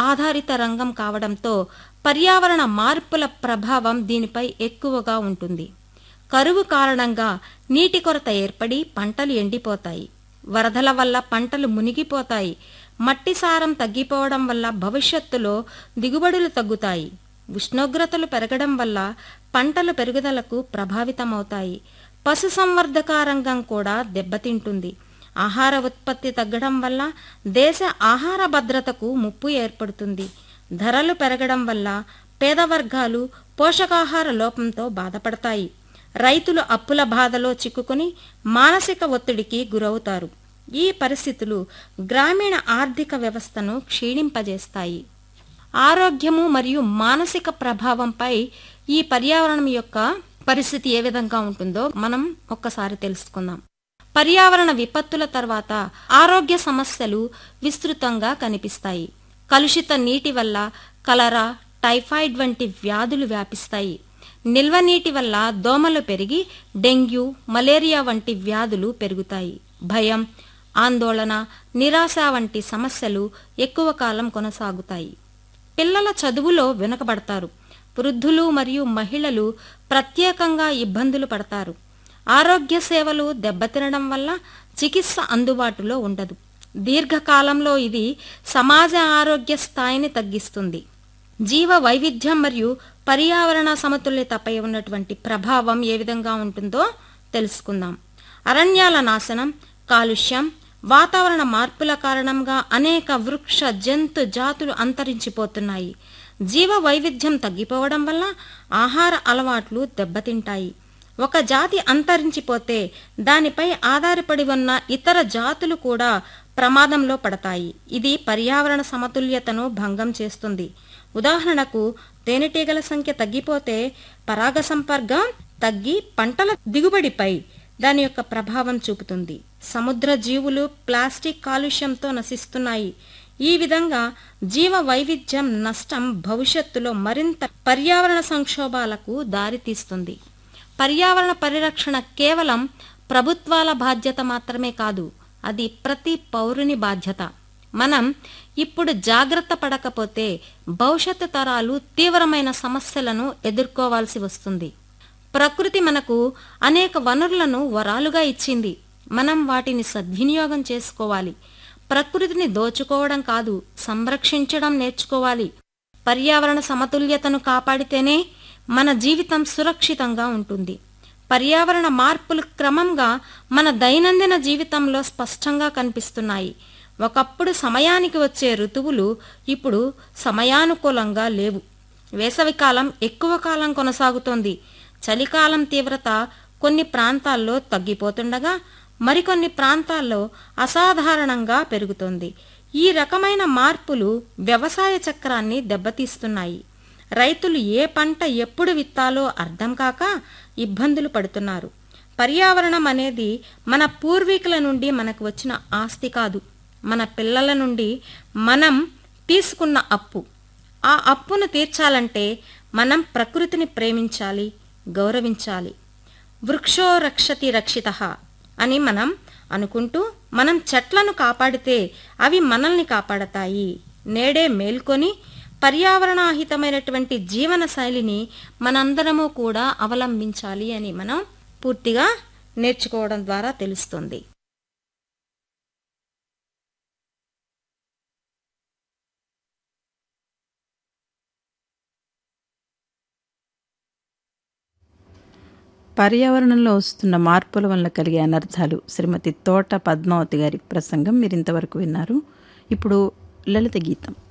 ఆధారిత రంగం కావడంతో పర్యావరణ మార్పుల ప్రభావం దీనిపై ఎక్కువగా ఉంటుంది కరువు కారణంగా నీటి కొరత ఏర్పడి పంటలు ఎండిపోతాయి వరదల వల్ల పంటలు మునిగిపోతాయి మట్టి సారం తగ్గిపోవడం వల్ల భవిష్యత్తులో దిగుబడులు తగ్గుతాయి ఉష్ణోగ్రతలు పెరగడం వల్ల పంటల పెరుగుదలకు ప్రభావితమవుతాయి పశుసంవర్ధక రంగం కూడా దెబ్బతింటుంది ఆహార ఉత్పత్తి తగ్గడం వల్ల దేశ ఆహార భద్రతకు ముప్పు ఏర్పడుతుంది ధరలు పెరగడం వల్ల పేద వర్గాలు పోషకాహార లోపంతో బాధపడతాయి రైతులు అప్పుల బాధలో చిక్కుకుని మానసిక ఒత్తిడికి గురవుతారు ఈ పరిస్థితులు గ్రామీణ ఆర్థిక వ్యవస్థను క్షీణింపజేస్తాయి ఆరోగ్యము మరియు మానసిక ప్రభావంపై ఈ పర్యావరణం యొక్క పరిస్థితి ఏ విధంగా ఉంటుందో మనం ఒక్కసారి తెలుసుకుందాం పర్యావరణ విపత్తుల తర్వాత ఆరోగ్య సమస్యలు విస్తృతంగా కనిపిస్తాయి కలుషిత నీటి వల్ల కలరా టైఫాయిడ్ వంటి వ్యాధులు వ్యాపిస్తాయి నిల్వ నీటి వల్ల దోమలు పెరిగి డెంగ్యూ మలేరియా వంటి వ్యాధులు పెరుగుతాయి భయం ఆందోళన నిరాశ వంటి సమస్యలు ఎక్కువ కాలం కొనసాగుతాయి పిల్లల చదువులో వెనుకబడతారు వృద్ధులు మరియు మహిళలు ప్రత్యేకంగా ఇబ్బందులు పడతారు ఆరోగ్య సేవలు దెబ్బతినడం వల్ల చికిత్స అందుబాటులో ఉండదు దీర్ఘకాలంలో ఇది సమాజ ఆరోగ్య స్థాయిని తగ్గిస్తుంది జీవ వైవిధ్యం మరియు పర్యావరణ సమతుల్యతపై ఉన్నటువంటి ప్రభావం ఏ విధంగా ఉంటుందో తెలుసుకుందాం అరణ్యాల నాశనం కాలుష్యం వాతావరణ మార్పుల కారణంగా అనేక వృక్ష జంతు జాతులు అంతరించిపోతున్నాయి జీవ వైవిధ్యం తగ్గిపోవడం వల్ల ఆహార అలవాట్లు దెబ్బతింటాయి ఒక జాతి అంతరించిపోతే దానిపై ఆధారపడి ఉన్న ఇతర జాతులు కూడా ప్రమాదంలో పడతాయి ఇది పర్యావరణ సమతుల్యతను భంగం చేస్తుంది ఉదాహరణకు తేనెటీగల సంఖ్య తగ్గిపోతే పరాగ సంపర్కం తగ్గి పంటల దిగుబడిపై దాని యొక్క ప్రభావం చూపుతుంది సముద్ర జీవులు ప్లాస్టిక్ కాలుష్యంతో నశిస్తున్నాయి ఈ విధంగా జీవ వైవిధ్యం నష్టం భవిష్యత్తులో మరింత పర్యావరణ సంక్షోభాలకు దారితీస్తుంది పర్యావరణ పరిరక్షణ కేవలం ప్రభుత్వాల బాధ్యత మాత్రమే కాదు అది ప్రతి పౌరుని బాధ్యత మనం ఇప్పుడు జాగ్రత్త పడకపోతే భవిష్యత్తు తరాలు తీవ్రమైన సమస్యలను ఎదుర్కోవాల్సి వస్తుంది ప్రకృతి మనకు అనేక వనరులను వరాలుగా ఇచ్చింది మనం వాటిని సద్వినియోగం చేసుకోవాలి ప్రకృతిని దోచుకోవడం కాదు సంరక్షించడం నేర్చుకోవాలి పర్యావరణ సమతుల్యతను కాపాడితేనే మన జీవితం సురక్షితంగా ఉంటుంది పర్యావరణ మార్పులు క్రమంగా మన దైనందిన జీవితంలో స్పష్టంగా కనిపిస్తున్నాయి ఒకప్పుడు సమయానికి వచ్చే ఋతువులు ఇప్పుడు సమయానుకూలంగా లేవు వేసవికాలం ఎక్కువ కాలం కొనసాగుతోంది చలికాలం తీవ్రత కొన్ని ప్రాంతాల్లో తగ్గిపోతుండగా మరికొన్ని ప్రాంతాల్లో అసాధారణంగా పెరుగుతోంది ఈ రకమైన మార్పులు వ్యవసాయ చక్రాన్ని దెబ్బతీస్తున్నాయి రైతులు ఏ పంట ఎప్పుడు విత్తాలో అర్థం కాక ఇబ్బందులు పడుతున్నారు పర్యావరణం అనేది మన పూర్వీకుల నుండి మనకు వచ్చిన ఆస్తి కాదు మన పిల్లల నుండి మనం తీసుకున్న అప్పు ఆ అప్పును తీర్చాలంటే మనం ప్రకృతిని ప్రేమించాలి గౌరవించాలి వృక్షో రక్షతి రక్షిత అని మనం అనుకుంటూ మనం చెట్లను కాపాడితే అవి మనల్ని కాపాడతాయి నేడే మేల్కొని పర్యావరణాహితమైనటువంటి జీవన శైలిని మనందరము కూడా అవలంబించాలి అని మనం పూర్తిగా నేర్చుకోవడం ద్వారా తెలుస్తుంది పర్యావరణంలో వస్తున్న మార్పుల వల్ల కలిగే అనర్థాలు శ్రీమతి తోట పద్మావతి గారి ప్రసంగం మీరు ఇంతవరకు విన్నారు ఇప్పుడు లలిత గీతం